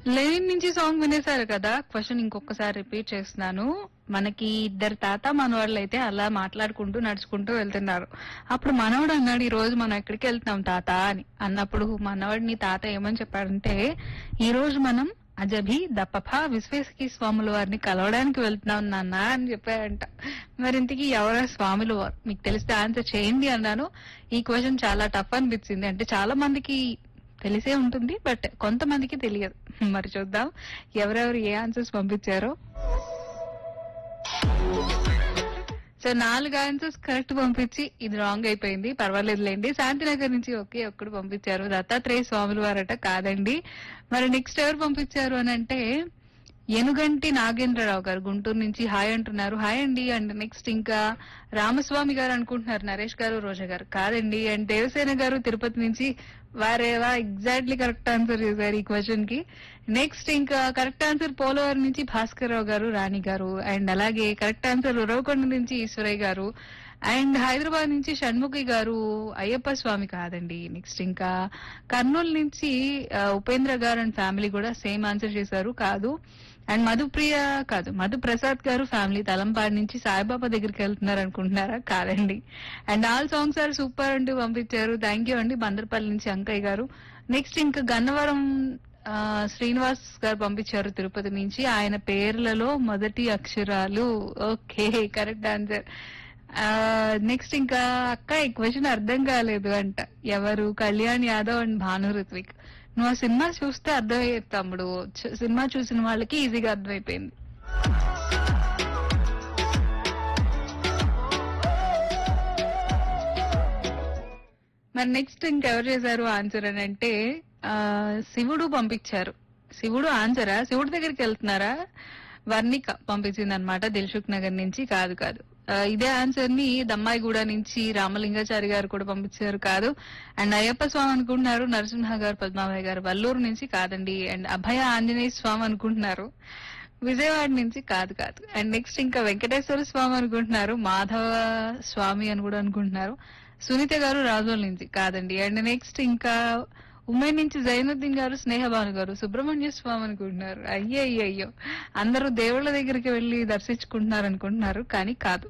Lenin నుంచి song వినేశారు కదా question ఇంకొకసారి రిపీట్ చేస్తున్నాను మనకి ఇద్దరు తాత మనవాళ్ళు అయితే అలా మాట్లాడుకుంటూ నడుచుకుంటూ వెళ్తున్నారు అప్పుడు మనవడు అన్నాడు ఈ రోజు మనం ఎక్కడికి వెళ్తున్నాం తాత అని అన్నప్పుడు మనవాడిని తాత ఏమని చెప్పాడంటే ఈ రోజు మనం అజభి దప్పఫ విశ్వేశకి స్వాముల వారిని కలవడానికి వెళ్తున్నాం నాన్న అని చెప్పారంట మరి ఇంతకీ ఎవరా స్వాములు వారు మీకు తెలిస్తే ఆన్సర్ చేయండి అన్నాను ఈ క్వశ్చన్ చాలా టఫ్ అనిపించింది అంటే చాలా మందికి తెలిసే ఉంటుంది బట్ కొంతమందికి తెలియదు మరి చూద్దాం ఎవరెవరు ఏ ఆన్సర్స్ పంపించారో సో నాలుగు ఆన్సర్స్ కరెక్ట్ పంపించి ఇది రాంగ్ అయిపోయింది పర్వాలేదులేండి శాంతినగర్ నుంచి ఒకే ఒక్కడు పంపించారు దత్తాత్రేయ స్వాములు వారట కాదండి మరి నెక్స్ట్ ఎవరు పంపించారు అని అంటే ఎనుగంటి నాగేంద్రరావు గారు గుంటూరు నుంచి హాయ్ అంటున్నారు హాయ్ అండి అండ్ నెక్స్ట్ ఇంకా రామస్వామి గారు అనుకుంటున్నారు నరేష్ గారు రోజా గారు కాదండి అండ్ దేవసేన గారు తిరుపతి నుంచి వారేవా ఎగ్జాక్ట్లీ కరెక్ట్ ఆన్సర్ చేశారు ఈ క్వశ్చన్ కి నెక్స్ట్ ఇంకా కరెక్ట్ ఆన్సర్ పోలవరం నుంచి భాస్కర్ రావు గారు రాణి గారు అండ్ అలాగే కరెక్ట్ ఆన్సర్ ఉరవకొండ నుంచి ఈశ్వరయ్య గారు అండ్ హైదరాబాద్ నుంచి షణ్ముఖి గారు అయ్యప్ప స్వామి కాదండి నెక్స్ట్ ఇంకా కర్నూలు నుంచి ఆ, ఉపేంద్ర గారు అండ్ ఫ్యామిలీ కూడా సేమ్ ఆన్సర్ చేశారు కాదు అండ్ మధుప్రియ కాదు మధు ప్రసాద్ గారు ఫ్యామిలీ తలంపాడు నుంచి సాయిబాబా దగ్గరికి వెళ్తున్నారు అనుకుంటున్నారా కాదండి and all songs are super అంటూ పంపించారు థ్యాంక్ యూ అండి బందర్పల్లి నుంచి అంకయ్య గారు నెక్స్ట్ ఇంకా గన్నవరం ఆ, శ్రీనివాస్ గారు పంపించారు తిరుపతి నుంచి ఆయన పేర్లలో మొదటి అక్షరాలు ఓకే కరెక్ట్ ఆన్సర్ నెక్స్ట్ ఇంకా అక్క ఈ క్వశ్చన్ అర్థం కాలేదు అంట ఎవరు కళ్యాణ్ యాదవ్ అండ్ భాను ఋత్విక్ నువ్వు ఆ సినిమా చూస్తే అర్థమయ్యేది తమ్ముడు చు- సినిమా చూసిన వాళ్ళకి ఈజీగా అర్థమైపోయింది మరి నెక్స్ట్ ఇంకెవరు చేశారు ఆన్సర్ అని అంటే ఆ, శివుడు పంపించారు శివుడు ఆన్సరా శివుడి దగ్గరికి వెళ్తున్నారా వర్ణిక పంపించింది అనమాట దిల్సుఖ్ నగర్ నుంచి కాదు కాదు ఆ, ఇదే ఆన్సర్ ని దమ్మాయిగూడ నుంచి రామలింగాచారి గారు కూడా పంపించారు కాదు అండ్ అయ్యప్ప స్వామి అనుకుంటున్నారు నరసింహ గారు పద్మాబాయి గారు వల్లూరు నుంచి కాదండి అండ్ అభయ ఆంజనేయ స్వామి అనుకుంటున్నారు విజయవాడ నుంచి కాదు కాదు అండ్ నెక్స్ట్ ఇంకా వెంకటేశ్వర స్వామి అనుకుంటున్నారు మాధవ స్వామి అని కూడా అనుకుంటున్నారు సునీత గారు రాజోల్ నుంచి కాదండి అండ్ నెక్స్ట్ ఇంకా ఉమ్మడి నుంచి జైనుద్దీన్ గారు స్నేహభాను గారు సుబ్రహ్మణ్య స్వామి అనుకుంటున్నారు అయ్యో అయ్యో అయ్యో అందరూ దేవుళ్ళ దగ్గరికి వెళ్లి దర్శించుకుంటున్నారు అనుకుంటున్నారు కానీ కాదు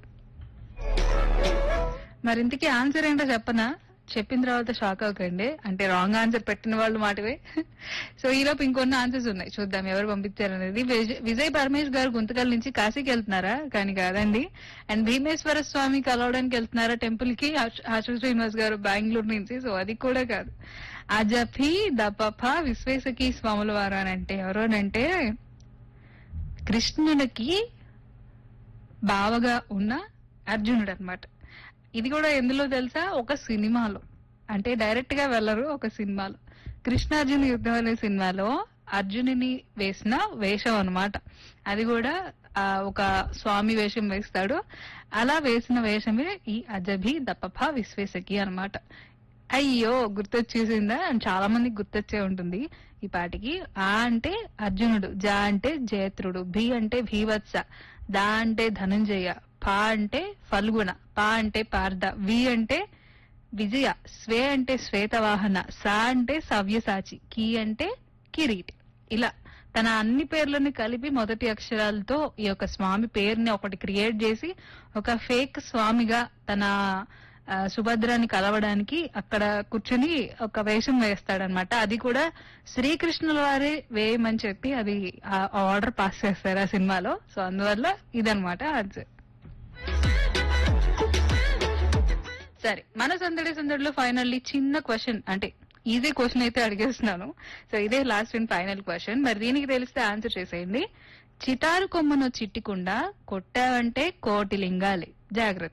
మరి ఇంతకీ ఆన్సర్ ఏంటో చెప్పనా చెప్పిన తర్వాత షాక్ అవ్వకండి అంటే రాంగ్ ఆన్సర్ పెట్టిన వాళ్ళు మాటవే సో ఈలోపు ఇంకొన్ని ఆన్సర్స్ ఉన్నాయి చూద్దాం ఎవరు పంపించారు అనేది విజయ్- విజయ్ పరమేష్ గారు గుంతకల్ నుంచి కాశీకి వెళ్తున్నారా కానీ కాదండి అండ్ భీమేశ్వర స్వామి కలవడానికి వెళ్తున్నారా టెంపుల్ కి ఆశు- ఆశు శ్రీనివాస్ గారు బెంగళూరు నుంచి సో అది కూడా కాదు అజఫీ దపఫ విశ్వేశకి స్వాముల వారు అని అంటే ఎవరోనంటే కృష్ణునికి బావగా ఉన్న అర్జునుడు అన్నమాట ఇది కూడా ఎందులో తెలుసా ఒక సినిమాలో అంటే డైరెక్ట్ గా వెళ్ళరు ఒక సినిమాలో కృష్ణార్జున యుద్ధం అనే సినిమాలో అర్జునుని వేసిన వేషం అన్నమాట అది కూడా ఆ, ఒక స్వామి వేషం వేస్తాడు అలా వేసిన వేషమే ఈ అజభి దప్పఫ విశ్వేశకి అన్నమాట అయ్యో గుర్తొచ్చేసిందా అని చాలా మందికి గుర్తొచ్చే ఉంటుంది ఈ పాటికి ఆ అంటే అర్జునుడు జా అంటే జయత్రుడు భి అంటే భీవత్స దా అంటే ధనంజయ పా అంటే ఫల్గుణ పా అంటే పార్థ వి అంటే విజయ స్వే అంటే శ్వేతవాహన సా అంటే సవ్యసాచి కి అంటే కిరీటి ఇలా తన అన్ని పేర్లని కలిపి మొదటి అక్షరాలతో ఈ యొక్క స్వామి పేరుని ఒకటి క్రియేట్ చేసి ఒక ఫేక్ స్వామిగా తన ఆ, సుభద్రాని కలవడానికి అక్కడ కూర్చుని ఒక వేషం వేస్తాడనమాట అది కూడా శ్రీకృష్ణుల వారే వేయమని చెప్పి అది ఆ ఆర్డర్ పాస్ చేస్తారు ఆ సినిమాలో సో అందువల్ల ఇదనమాట ఆన్సర్ సరే మన సందడి సందడిలో ఫైనల్లీ చిన్న క్వశ్చన్ అంటే ఈజీ క్వశ్చన్ అయితే అడిగేస్తున్నాను సో ఇదే లాస్ట్ అండ్ ఫైనల్ క్వశ్చన్ మరి దీనికి తెలిస్తే ఆన్సర్ చేసేయండి చిటారు కొమ్మను చిట్టికుండా కొట్టావంటే కోటి లింగాలి జాగ్రత్త